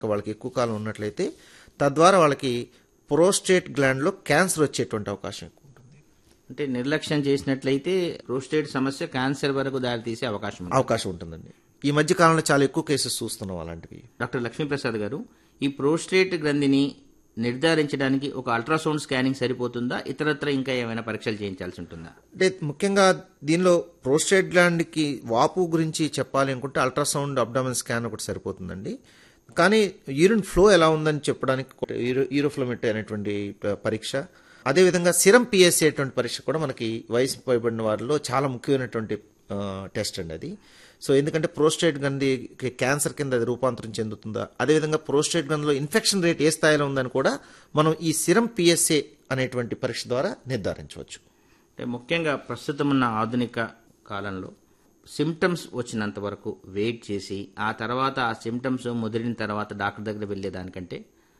వాళ్ళకి ఎక్కువ కాలం ఉన్నట్లయితే తద్వారా వాళ్ళకి ప్రోస్టేట్ గ్లాండ్లో క్యాన్సర్ వచ్చేటువంటి అవకాశం ఎక్కువ ఉంటుంది అంటే నిర్లక్ష్యం చేసినట్లయితే ప్రోస్టేట్ సమస్య క్యాన్సర్ వరకు దారితీసే అవకాశం ఉంది అవకాశం ఉంటుందండి ఈ మధ్య కాలంలో చాలా ఎక్కువ కేసెస్ చూస్తున్నాం అలాంటివి డాక్టర్ లక్ష్మీప్రసాద్ గారు ఈ ప్రోస్టేట్ గ్రంథిని నిర్ధారించడానికి ఒక అల్ట్రాసౌండ్ స్కానింగ్ సరిపోతుందా ఇతరత్ర ఇంకా ఏమైనా పరీక్షలు చేయించాల్సి ఉంటుందా అంటే ముఖ్యంగా దీనిలో ప్రోస్టేట్ గ్లాండ్కి వాపు గురించి చెప్పాలి అనుకుంటే అల్ట్రాసౌండ్ అబ్డామిన్ స్కాన్ ఒకటి సరిపోతుందండి కానీ యూరిన్ ఫ్లో ఎలా ఉందని చెప్పడానికి యూరో యూరోఫ్లోమెట్రీ అనేటువంటి ప- పరీక్ష అదేవిధంగా సిరం పిఎస్సి అనేటువంటి పరీక్ష కూడా మనకి వయసు పైబడిన వారిలో చాలా ముఖ్యమైనటువంటి ఆ, టెస్ట్ అండి అది సో ఎందుకంటే ప్రోస్టేట్ గ్రంథి క్యాన్సర్ కింద అది రూపాంతరం చెందుతుందా అదేవిధంగా ప్రోస్టేట్ గ్రంథిలో ఇన్ఫెక్షన్ రేట్ ఏ స్థాయిలో ఉందని కూడా మనం ఈ సిరం పిఎస్ఏ అనేటువంటి పరీక్ష ద్వారా నిర్ధారించవచ్చు అంటే ముఖ్యంగా ప్రస్తుతం ఉన్న ఆధునిక కాలంలో సిమ్టమ్స్ వచ్చినంత వరకు వెయిట్ చేసి ఆ తర్వాత ఆ సిమ్టమ్స్ ముదిరిన తర్వాత డాక్టర్ దగ్గర వెళ్ళేదానికంటే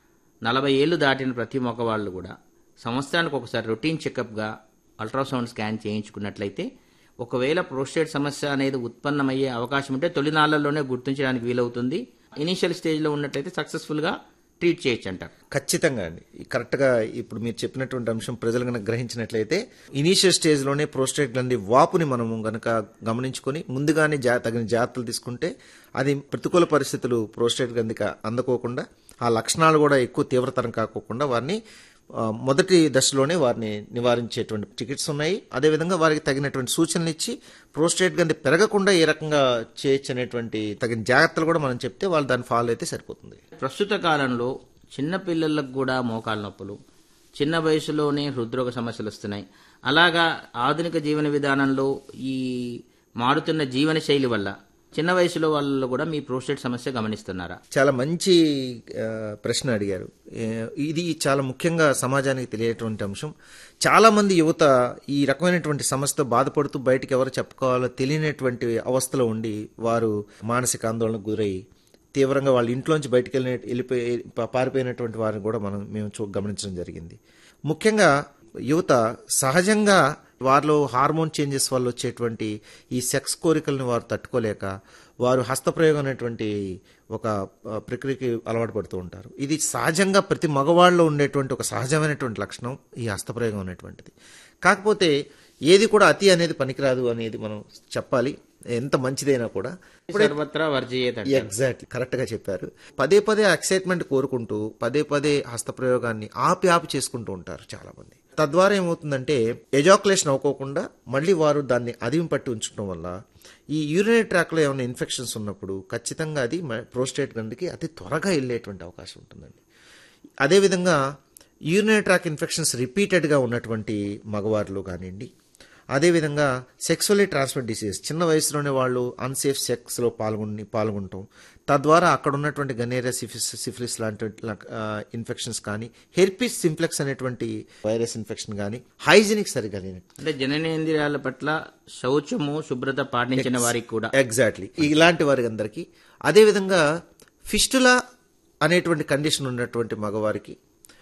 నలభై ఏళ్ళు దాటిన ప్రతి మగవాళ్ళు కూడా సంవత్సరానికి ఒకసారి రొటీన్ చెకప్గా అల్ట్రాసౌండ్ స్కాన్ చేయించుకున్నట్లయితే ఒకవేళ ప్రోస్టేట్ సమస్య అనేది ఉత్పన్నమయ్యే అవకాశం ఉంటే తొలినాళ్లలోనే గుర్తించడానికి వీలవుతుంది ఇనీషియల్ స్టేజ్లో ఉన్నట్లయితే సక్సెస్ఫుల్గా ట్రీట్ చేయొచ్చు అంటారు ఖచ్చితంగా అండి ఈ కరెక్ట్గా ఇప్పుడు మీరు చెప్పినటువంటి అంశం ప్రజలు కనుక గ్రహించినట్లయితే ఇనీషియల్ స్టేజ్లోనే ప్రోస్టేట్ గ్రంథి వాపుని మనము గనక గమనించుకొని ముందుగానే జా తగిన జాగ్రత్తలు తీసుకుంటే అది ప్రతికూల పరిస్థితులు ప్రోస్టేట్ గ్రంథికి అందకోకుండా ఆ లక్షణాలు కూడా ఎక్కువ తీవ్రతరం కాకోకుండా వారిని ఆ, మొదటి దశలోనే వారిని నివారించేటువంటి చికిత్స ఉన్నాయి అదేవిధంగా వారికి తగినటువంటి సూచనలు ఇచ్చి ప్రోస్టేట్ గ్రంథి పెరగకుండా ఏ రకంగా చేయొచ్చు అనేటువంటి తగిన జాగ్రత్తలు కూడా మనం చెప్తే వాళ్ళు దాన్ని ఫాలో అయితే సరిపోతుంది ప్రస్తుత కాలంలో చిన్న పిల్లలకు కూడా మోకాలు నొప్పులు చిన్న వయసులోనే హృద్రోగ సమస్యలు వస్తున్నాయి అలాగా ఆధునిక జీవన విధానంలో ఈ మారుతున్న జీవన శైలి వల్ల చిన్న వయసులో వాళ్ళలో కూడా మీ ప్రోస్టేట్ సమస్య గమనిస్తున్నారా చాలా మంచి ఆ, ప్రశ్న అడిగారు ఏ, ఇది చాలా ముఖ్యంగా సమాజానికి తెలియటువంటి అంశం చాలా మంది యువత ఈ రకమైనటువంటి సమస్యతో బాధపడుతూ బయటికి ఎవరు చెప్పుకోవాలో తెలియనటువంటి అవస్థలో ఉండి వారు మానసిక ఆందోళనకు గురై తీవ్రంగా వాళ్ళ ఇంట్లోంచి బయటికి వెళ్ళిన వెళ్ళిపోయి పా- పారిపోయినటువంటి వారిని కూడా మనం మేము చూ గమనించడం జరిగింది ముఖ్యంగా యువత సహజంగా వారిలో హార్మోన్ చేంజెస్ వల్ల వచ్చేటువంటి ఈ సెక్స్ కోరికలను వారు తట్టుకోలేక వారు హస్తప్రయోగం అనేటువంటి ఒక ఆ, ప్రక్రియకి అలవాటు పడుతూ ఉంటారు ఇది సహజంగా ప్రతి మగవాళ్ళలో ఉండేటువంటి ఒక సహజమైనటువంటి లక్షణం ఈ హస్తప్రయోగం అనేటువంటిది కాకపోతే ఏది కూడా అతి అనేది పనికిరాదు అనేది మనం చెప్పాలి ఎంత మంచిదైనా కూడా సర్వత్రా వర్జయేత అంటారు. ఎగ్జాక్ట్లీ కరెక్ట్ గా చెప్పారు పదే పదే ఎక్సైట్మెంట్ కోరుకుంటూ పదే పదే హస్తప్రయోగాన్ని ఆపి ఆపి చేసుకుంటూ ఉంటారు చాలా మంది తద్వారా ఏమవుతుందంటే ఎజాకులేషన్ అవ్వకోకుండా మళ్ళీ వారు దాన్ని అదిమి పట్టి ఉంచడం వల్ల ఈ యూరినరీ ట్రాక్లో ఏమైనా ఇన్ఫెక్షన్స్ ఉన్నప్పుడు ఖచ్చితంగా అది ప్రోస్టేట్ గందికి అతి త్వరగా వెళ్ళేటువంటి అవకాశం ఉంటుందండి అదేవిధంగా యూరినరీ ట్రాక్ ఇన్ఫెక్షన్స్ రిపీటెడ్గా ఉన్నటువంటి మగవారిలో కానివ్వండి అదేవిధంగా సెక్సువల్లీ ట్రాన్స్ఫర్ డిసీజ్ చిన్న వయసులోనే వాళ్ళు అన్సేఫ్ సెక్స్లో పాల్గొని పాల్గొనటం తద్వారా అక్కడ ఉన్నటువంటి గనేరియా సిఫిస్ సిఫిలిస్ లాంటి ఇన్ఫెక్షన్స్ కానీ హెర్పిస్ సింప్లెక్స్ అనేటువంటి వైరస్ ఇన్ఫెక్షన్ కానీ హైజీనిక్ సరిగా లేని అంటే జననేంద్రియాల పట్ల శౌచము శుభ్రత పాటించిన వారికి కూడా ఎగ్జాక్ట్లీ ఇలాంటి వారికి అందరికీ అదేవిధంగా ఫిస్టులా అనేటువంటి కండిషన్ ఉన్నటువంటి మగవారికి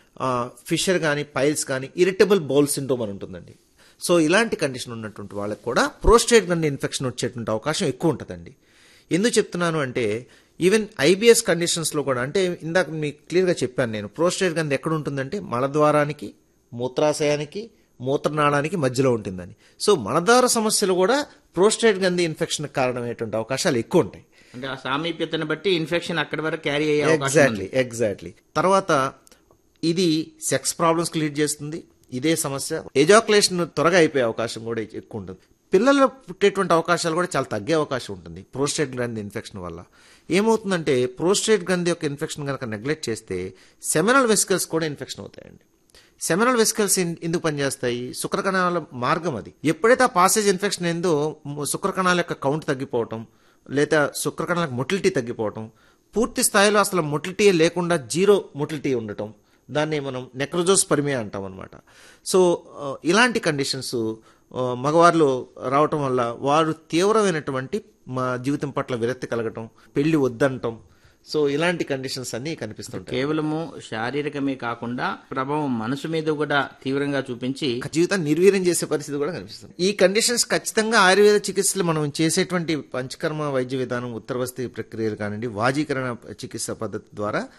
ఫిషర్ కానీ పైల్స్ కానీ ఇరిటబుల్ బౌల్ సిండ్రోమ్ అని ఉంటుందండి సో ఇలాంటి కండిషన్ ఉన్నటువంటి వాళ్ళకి కూడా ప్రోస్టేట్ గండి ఇన్ఫెక్షన్ వచ్చేటువంటి అవకాశం ఎక్కువ ఉంటుందండి ఎందుకు చెప్తున్నాను అంటే ఈవెన్ ఐబిఎస్ కండిషన్స్లో కూడా అంటే ఇందాక మీకు క్లియర్గా చెప్పాను నేను ప్రోస్టేట్ గంది ఎక్కడ ఉంటుందంటే మలద్వారానికి మూత్రాశయానికి మూత్రనాళానికి మధ్యలో ఉంటుందని సో మలద్వార సమస్యలు కూడా ప్రోస్టేట్ గంది ఇన్ఫెక్షన్ కారణమయ్యేటువంటి అవకాశాలు ఎక్కువ ఉంటాయి అంటే ఆ సామీప్యతను బట్టి ఇన్ఫెక్షన్ అక్కడి వరకు క్యారీ అయ్యే అవకాశం ఉంది ఎగ్జాక్ట్లీ ఎగ్జాక్ట్లీ తర్వాత ఇది సెక్స్ ప్రాబ్లమ్స్ లీడ్ చేస్తుంది ఇదే సమస్య ఎజాకులేషన్ త్వరగా అయిపోయే అవకాశం కూడా ఎక్కువ ఉంటుంది పిల్లలు పుట్టేటువంటి అవకాశాలు కూడా చాలా తగ్గే అవకాశం ఉంటుంది ప్రోస్టేట్ గ్రంథి ఇన్ఫెక్షన్ వల్ల ఏమవుతుందంటే ప్రోస్టేట్ గ్రంథి యొక్క ఇన్ఫెక్షన్ కనుక నెగ్లెక్ట్ చేస్తే సెమినల్ వెసికల్స్ కూడా ఇన్ఫెక్షన్ అవుతాయండి సెమినల్ వెసికల్స్ ఎందుకు పనిచేస్తాయి శుక్రకణాల మార్గం అది ఎప్పుడైతే ఆ పాసేజ్ ఇన్ఫెక్షన్ ఏందో ము- శుక్రకణాల యొక్క కౌంట్ తగ్గిపోవటం లేదా శుక్రకణాలకు మొటిలిటీ తగ్గిపోవటం పూర్తి స్థాయిలో అసలు మొటిలిటీ లేకుండా జీరో మొటిలిటీ ఉండటం దాన్ని మనం నెక్రోజోస్ పరిమే అంటాం అనమాట సో ఆ, ఇలాంటి కండిషన్స్ ఆ, మగవారిలో రావటం వల్ల వారు తీవ్రమైనటువంటి మా జీవితం పట్ల విరక్తి కలగటం పెళ్లి వద్దంటం సో ఇలాంటి కండిషన్స్ అన్ని కనిపిస్తుంటాయి కేవలము శారీరకమే కాకుండా ప్రభావం మనసు మీద కూడా తీవ్రంగా చూపించి జీవితాన్ని నిర్వీర్యం చేసే పరిస్థితి కూడా కనిపిస్తుంది ఈ కండిషన్స్ ఖచ్చితంగా ఆయుర్వేద చికిత్సలు మనం చేసేటువంటి పంచకర్మ వైద్య విధానం ఉత్తరవస్తి ప్రక్రియలు కానివ్వండి వాజీకరణ చికిత్స పద్ధతి ద్వారా